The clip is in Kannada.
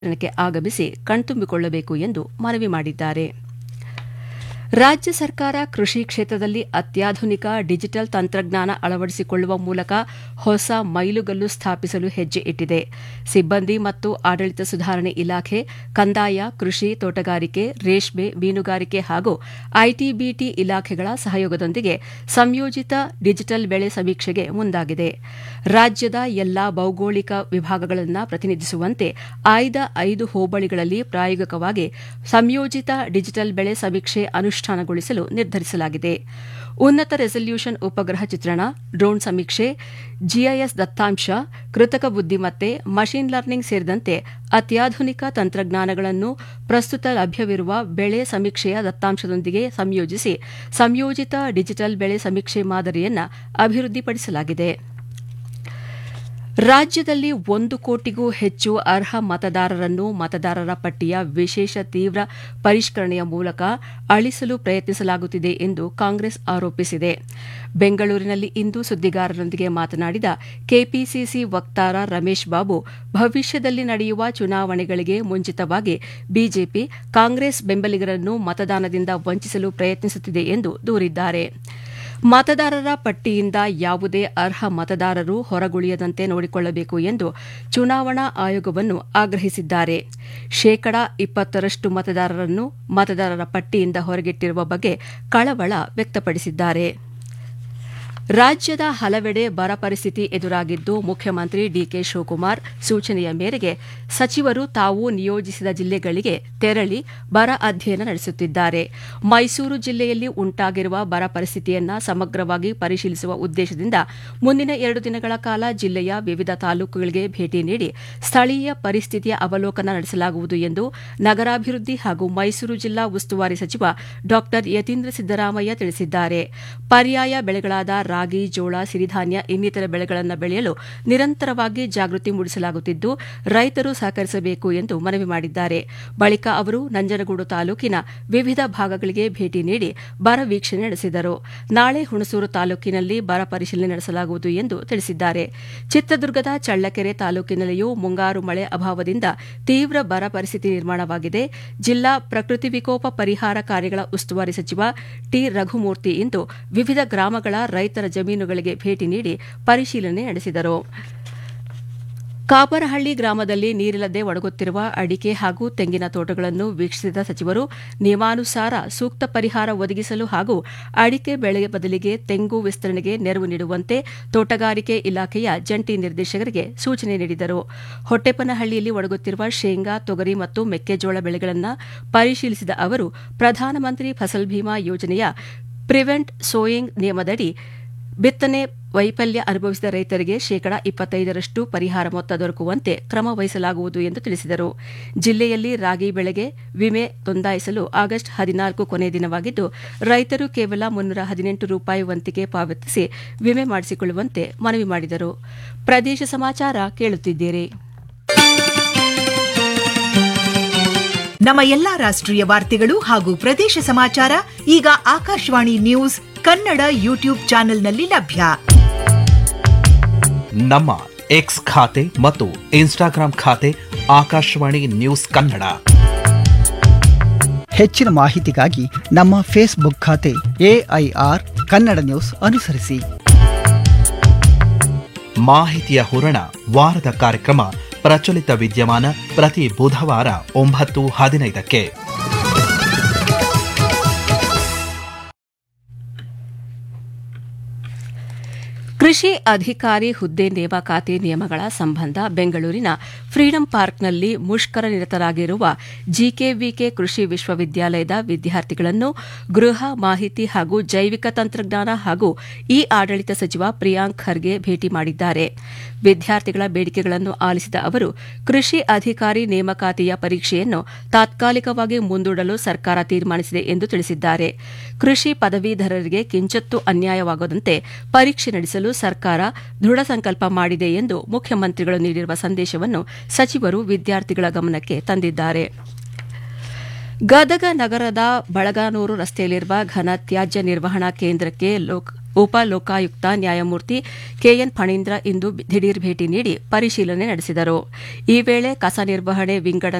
ಕ್ಕೆ ಆಗಮಿಸಿ ಕಣ್ತುಂಬಿಕೊಳ್ಳಬೇಕು ಎಂದು ಮನವಿ ಮಾಡಿದ್ದಾರೆ ರಾಜ್ಯ ಸರ್ಕಾರ ಕೃಷಿ ಕ್ಷೇತ್ರದಲ್ಲಿ ಅತ್ಯಾಧುನಿಕ ಡಿಜಿಟಲ್ ತಂತ್ರಜ್ಞಾನ ಅಳವಡಿಸಿಕೊಳ್ಳುವ ಮೂಲಕ ಹೊಸ ಮೈಲುಗಲ್ಲು ಸ್ಥಾಪಿಸಲು ಹೆಜ್ಜೆ ಇಟ್ಟಿದೆ ಸಿಬ್ಬಂದಿ ಮತ್ತು ಆಡಳಿತ ಸುಧಾರಣೆ ಇಲಾಖೆ ಕಂದಾಯ ಕೃಷಿ ತೋಟಗಾರಿಕೆ ರೇಷ್ಮೆ ಮೀನುಗಾರಿಕೆ ಹಾಗೂ ಐಟಿಬಿಟಿ ಇಲಾಖೆಗಳ ಸಹಯೋಗದೊಂದಿಗೆ ಸಂಯೋಜಿತ ಡಿಜಿಟಲ್ ಬೆಳೆ ಸಮೀಕ್ಷೆಗೆ ಮುಂದಾಗಿದೆ ರಾಜ್ಯದ ಎಲ್ಲಾ ಭೌಗೋಳಿಕ ವಿಭಾಗಗಳನ್ನು ಪ್ರತಿನಿಧಿಸುವಂತೆ ಆಯ್ದ ಐದು ಹೋಬಳಿಗಳಲ್ಲಿ ಪ್ರಾಯೋಗಿಕವಾಗಿ ಸಂಯೋಜಿತ ಡಿಜಿಟಲ್ ಬೆಳೆ ಸಮೀಕ್ಷೆ ಅನುಷ್ಠಾನಗೊಳಿಸಲು ನಿರ್ಧರಿಸಲಾಗಿದೆ ಉನ್ನತ ರೆಸಲ್ಯೂಷನ್ ಉಪಗ್ರಹ ಚಿತ್ರಣ ಡ್ರೋನ್ ಸಮೀಕ್ಷೆ ಜಿಐಎಸ್ ದತ್ತಾಂಶ ಕೃತಕ ಬುದ್ದಿಮತ್ತೆ ಮಷೀನ್ ಲರ್ನಿಂಗ್ ಸೇರಿದಂತೆ ಅತ್ಯಾಧುನಿಕ ತಂತ್ರಜ್ಞಾನಗಳನ್ನು ಪ್ರಸ್ತುತ ಲಭ್ಯವಿರುವ ಬೆಳೆ ಸಮೀಕ್ಷೆಯ ದತ್ತಾಂಶದೊಂದಿಗೆ ಸಂಯೋಜಿಸಿ ಸಂಯೋಜಿತ ಡಿಜಿಟಲ್ ಬೆಳೆ ಸಮೀಕ್ಷೆ ಮಾದರಿಯನ್ನು ಅಭಿವೃದ್ಧಿಪಡಿಸಲಾಗಿದೆ ರಾಜ್ಯದಲ್ಲಿ ಒಂದು ಕೋಟಿಗೂ ಹೆಚ್ಚು ಅರ್ಹ ಮತದಾರರನ್ನು ಮತದಾರರ ಪಟ್ಟಿಯ ವಿಶೇಷ ತೀವ್ರ ಪರಿಷ್ಕರಣೆಯ ಮೂಲಕ ಅಳಿಸಲು ಪ್ರಯತ್ನಿಸಲಾಗುತ್ತಿದೆ ಎಂದು ಕಾಂಗ್ರೆಸ್ ಆರೋಪಿಸಿದೆ ಬೆಂಗಳೂರಿನಲ್ಲಿ ಇಂದು ಸುದ್ದಿಗಾರರೊಂದಿಗೆ ಮಾತನಾಡಿದ ಕೆಪಿಸಿಸಿ ವಕ್ತಾರ ರಮೇಶ್ ಬಾಬು ಭವಿಷ್ಯದಲ್ಲಿ ನಡೆಯುವ ಚುನಾವಣೆಗಳಿಗೆ ಮುಂಚಿತವಾಗಿ ಬಿಜೆಪಿ ಕಾಂಗ್ರೆಸ್ ಬೆಂಬಲಿಗರನ್ನು ಮತದಾನದಿಂದ ವಂಚಿಸಲು ಪ್ರಯತ್ನಿಸುತ್ತಿದೆ ಎಂದು ದೂರಿದ್ದಾರೆ ಮತದಾರರ ಪಟ್ಟಿಯಿಂದ ಯಾವುದೇ ಅರ್ಹ ಮತದಾರರು ಹೊರಗುಳಿಯದಂತೆ ನೋಡಿಕೊಳ್ಳಬೇಕು ಎಂದು ಚುನಾವಣಾ ಆಯೋಗವನ್ನು ಆಗ್ರಹಿಸಿದ್ದಾರೆ ಶೇಕಡಾ ಇಪ್ಪತ್ತರಷ್ಟು ಮತದಾರರನ್ನು ಮತದಾರರ ಪಟ್ಟಿಯಿಂದ ಹೊರಗಿಟ್ಟಿರುವ ಬಗ್ಗೆ ಕಳವಳ ವ್ಯಕ್ತಪಡಿಸಿದ್ದಾರೆ ರಾಜ್ಯದ ಹಲವೆಡೆ ಬರ ಪರಿಸ್ಥಿತಿ ಎದುರಾಗಿದ್ದು ಮುಖ್ಯಮಂತ್ರಿ ಡಿಕೆ ಶಿವಕುಮಾರ್ ಸೂಚನೆಯ ಮೇರೆಗೆ ಸಚಿವರು ತಾವು ನಿಯೋಜಿಸಿದ ಜಿಲ್ಲೆಗಳಿಗೆ ತೆರಳಿ ಬರ ಅಧ್ಯಯನ ನಡೆಸುತ್ತಿದ್ದಾರೆ ಮೈಸೂರು ಜಿಲ್ಲೆಯಲ್ಲಿ ಉಂಟಾಗಿರುವ ಬರ ಪರಿಸ್ಥಿತಿಯನ್ನು ಸಮಗ್ರವಾಗಿ ಪರಿಶೀಲಿಸುವ ಉದ್ದೇಶದಿಂದ ಮುಂದಿನ ಎರಡು ದಿನಗಳ ಕಾಲ ಜಿಲ್ಲೆಯ ವಿವಿಧ ತಾಲೂಕುಗಳಿಗೆ ಭೇಟಿ ನೀಡಿ ಸ್ಥಳೀಯ ಪರಿಸ್ಥಿತಿಯ ಅವಲೋಕನ ನಡೆಸಲಾಗುವುದು ಎಂದು ನಗರಾಭಿವೃದ್ಧಿ ಹಾಗೂ ಮೈಸೂರು ಜಿಲ್ಲಾ ಉಸ್ತುವಾರಿ ಸಚಿವ ಡಾ ಯತೀಂದ್ರ ಸಿದ್ದರಾಮಯ್ಯ ತಿಳಿಸಿದ್ದಾರೆ ಪರ್ಯಾಯ ಬೆಳೆಗಳಾದ ರಾಗಿ ಜೋಳ ಸಿರಿಧಾನ್ಯ ಇನ್ನಿತರ ಬೆಳೆಗಳನ್ನು ಬೆಳೆಯಲು ನಿರಂತರವಾಗಿ ಜಾಗೃತಿ ಮೂಡಿಸಲಾಗುತ್ತಿದ್ದು ರೈತರು ಸಹಕರಿಸಬೇಕು ಎಂದು ಮನವಿ ಮಾಡಿದ್ದಾರೆ ಬಳಿಕ ಅವರು ನಂಜನಗೂಡು ತಾಲೂಕಿನ ವಿವಿಧ ಭಾಗಗಳಿಗೆ ಭೇಟಿ ನೀಡಿ ಬರ ವೀಕ್ಷಣೆ ನಡೆಸಿದರು ನಾಳೆ ಹುಣಸೂರು ತಾಲೂಕಿನಲ್ಲಿ ಬರ ಪರಿಶೀಲನೆ ನಡೆಸಲಾಗುವುದು ಎಂದು ತಿಳಿಸಿದ್ದಾರೆ ಚಿತ್ರದುರ್ಗದ ಚಳ್ಳಕೆರೆ ತಾಲೂಕಿನಲ್ಲಿಯೂ ಮುಂಗಾರು ಮಳೆ ಅಭಾವದಿಂದ ತೀವ್ರ ಬರ ಪರಿಸ್ಥಿತಿ ನಿರ್ಮಾಣವಾಗಿದೆ ಜಿಲ್ಲಾ ಪ್ರಕೃತಿ ವಿಕೋಪ ಪರಿಹಾರ ಕಾರ್ಯಗಳ ಉಸ್ತುವಾರಿ ಸಚಿವ ಟಿ ರಘುಮೂರ್ತಿ ಇಂದು ವಿವಿಧ ಗ್ರಾಮಗಳ ರೈತರ ಜಮೀನುಗಳಿಗೆ ಭೇಟಿ ನೀಡಿ ಪರಿಶೀಲನೆ ನಡೆಸಿದರು ಕಾಪರಹಳ್ಳಿ ಗ್ರಾಮದಲ್ಲಿ ನೀರಿಲ್ಲದೆ ಒಣಗುತ್ತಿರುವ ಅಡಿಕೆ ಹಾಗೂ ತೆಂಗಿನ ತೋಟಗಳನ್ನು ವೀಕ್ಷಿಸಿದ ಸಚಿವರು ನಿಯಮಾನುಸಾರ ಸೂಕ್ತ ಪರಿಹಾರ ಒದಗಿಸಲು ಹಾಗೂ ಅಡಿಕೆ ಬೆಳೆ ಬದಲಿಗೆ ತೆಂಗು ವಿಸ್ತರಣೆಗೆ ನೆರವು ನೀಡುವಂತೆ ತೋಟಗಾರಿಕೆ ಇಲಾಖೆಯ ಜಂಟಿ ನಿರ್ದೇಶಕರಿಗೆ ಸೂಚನೆ ನೀಡಿದರು ಹೊಟ್ಟೆಪನಹಳ್ಳಿಯಲ್ಲಿ ಒಣಗುತ್ತಿರುವ ಶೇಂಗಾ ತೊಗರಿ ಮತ್ತು ಮೆಕ್ಕೆಜೋಳ ಬೆಳೆಗಳನ್ನು ಪರಿಶೀಲಿಸಿದ ಅವರು ಪ್ರಧಾನಮಂತ್ರಿ ಫಸಲ್ ಭೀಮಾ ಯೋಜನೆಯ ಪ್ರಿವೆಂಟ್ ಸೋಯಿಂಗ್ ನಿಯಮದಡಿ ಬಿತ್ತನೆ ವೈಫಲ್ಯ ಅನುಭವಿಸಿದ ರೈತರಿಗೆ ಶೇಕಡಾ ಇಪ್ಪತ್ತೈದರಷ್ಟು ಪರಿಹಾರ ಮೊತ್ತ ದೊರಕುವಂತೆ ಕ್ರಮ ವಹಿಸಲಾಗುವುದು ಎಂದು ತಿಳಿಸಿದರು ಜಿಲ್ಲೆಯಲ್ಲಿ ರಾಗಿ ಬೆಳೆಗೆ ವಿಮೆ ನೋಂದಾಯಿಸಲು ಆಗಸ್ಟ್ ಹದಿನಾಲ್ಕು ಕೊನೆ ದಿನವಾಗಿದ್ದು ರೈತರು ಕೇವಲ ಮುನ್ನೂರ ಹದಿನೆಂಟು ರೂಪಾಯಿ ವಂತಿಗೆ ಪಾವತಿಸಿ ವಿಮೆ ಮಾಡಿಸಿಕೊಳ್ಳುವಂತೆ ಮನವಿ ಮಾಡಿದರು ಪ್ರದೇಶ ಸಮಾಚಾರ ಕೇಳುತ್ತಿದ್ದೀರಿ ನಮ್ಮ ಎಲ್ಲಾ ರಾಷ್ಟ್ರೀಯ ವಾರ್ತೆಗಳು ಹಾಗೂ ಪ್ರದೇಶ ಸಮಾಚಾರ ಈಗ ಆಕಾಶವಾಣಿ ನ್ಯೂಸ್ ಕನ್ನಡ ಯೂಟ್ಯೂಬ್ ಚಾನೆಲ್ನಲ್ಲಿ ಲಭ್ಯ ನಮ್ಮ ಎಕ್ಸ್ ಖಾತೆ ಮತ್ತು ಇನ್ಸ್ಟಾಗ್ರಾಂ ಖಾತೆ ಆಕಾಶವಾಣಿ ನ್ಯೂಸ್ ಕನ್ನಡ ಹೆಚ್ಚಿನ ಮಾಹಿತಿಗಾಗಿ ನಮ್ಮ ಫೇಸ್ಬುಕ್ ಖಾತೆ ಎಐಆರ್ ಕನ್ನಡ ನ್ಯೂಸ್ ಅನುಸರಿಸಿ ಮಾಹಿತಿಯ ಹೂರಣ ವಾರದ ಕಾರ್ಯಕ್ರಮ ಪ್ರಚಲಿತ ವಿದ್ಯಮಾನ ಪ್ರತಿ ಬುಧವಾರ ಒಂಬತ್ತು ಹದಿನೈದಕ್ಕೆ ಕೃಷಿ ಅಧಿಕಾರಿ ಹುದ್ದೆ ನೇಮಕಾತಿ ನಿಯಮಗಳ ಸಂಬಂಧ ಬೆಂಗಳೂರಿನ ಫ್ರೀಡಂ ಪಾರ್ಕ್ನಲ್ಲಿ ಮುಷ್ಕರ ನಿರತರಾಗಿರುವ ಜಿಕೆವಿಕೆ ಕೃಷಿ ವಿಶ್ವವಿದ್ಯಾಲಯದ ವಿದ್ಯಾರ್ಥಿಗಳನ್ನು ಗೃಹ ಮಾಹಿತಿ ಹಾಗೂ ಜೈವಿಕ ತಂತ್ರಜ್ಞಾನ ಹಾಗೂ ಇ ಆಡಳಿತ ಸಚಿವ ಪ್ರಿಯಾಂಕ್ ಖರ್ಗೆ ಭೇಟಿ ಮಾಡಿದ್ದಾರೆ ವಿದ್ಯಾರ್ಥಿಗಳ ಬೇಡಿಕೆಗಳನ್ನು ಆಲಿಸಿದ ಅವರು ಕೃಷಿ ಅಧಿಕಾರಿ ನೇಮಕಾತಿಯ ಪರೀಕ್ಷೆಯನ್ನು ತಾತ್ಕಾಲಿಕವಾಗಿ ಮುಂದೂಡಲು ಸರ್ಕಾರ ತೀರ್ಮಾನಿಸಿದೆ ಎಂದು ತಿಳಿಸಿದ್ದಾರೆ ಕೃಷಿ ಪದವೀಧರರಿಗೆ ಕಿಂಚತ್ತೂ ಅನ್ಯಾಯವಾಗದಂತೆ ಪರೀಕ್ಷೆ ನಡೆಸಲು ಸರ್ಕಾರ ದೃಢ ಸಂಕಲ್ಪ ಮಾಡಿದೆ ಎಂದು ಮುಖ್ಯಮಂತ್ರಿಗಳು ನೀಡಿರುವ ಸಂದೇಶವನ್ನು ಸಚಿವರು ವಿದ್ಯಾರ್ಥಿಗಳ ಗಮನಕ್ಕೆ ತಂದಿದ್ದಾರೆ ಗದಗ ನಗರದ ಬಳಗಾನೂರು ರಸ್ತೆಯಲ್ಲಿರುವ ಘನ ತ್ಯಾಜ್ಯ ನಿರ್ವಹಣಾ ಕೇಂದ್ರಕ್ಕೆ ಉಪ ಲೋಕಾಯುಕ್ತ ನ್ಯಾಯಮೂರ್ತಿ ಕೆಎನ್ ಫಣೀಂದ್ರ ಇಂದು ದಿಢೀರ್ ಭೇಟಿ ನೀಡಿ ಪರಿಶೀಲನೆ ನಡೆಸಿದರು ಈ ವೇಳೆ ಕಸ ನಿರ್ವಹಣೆ ವಿಂಗಡಣೆ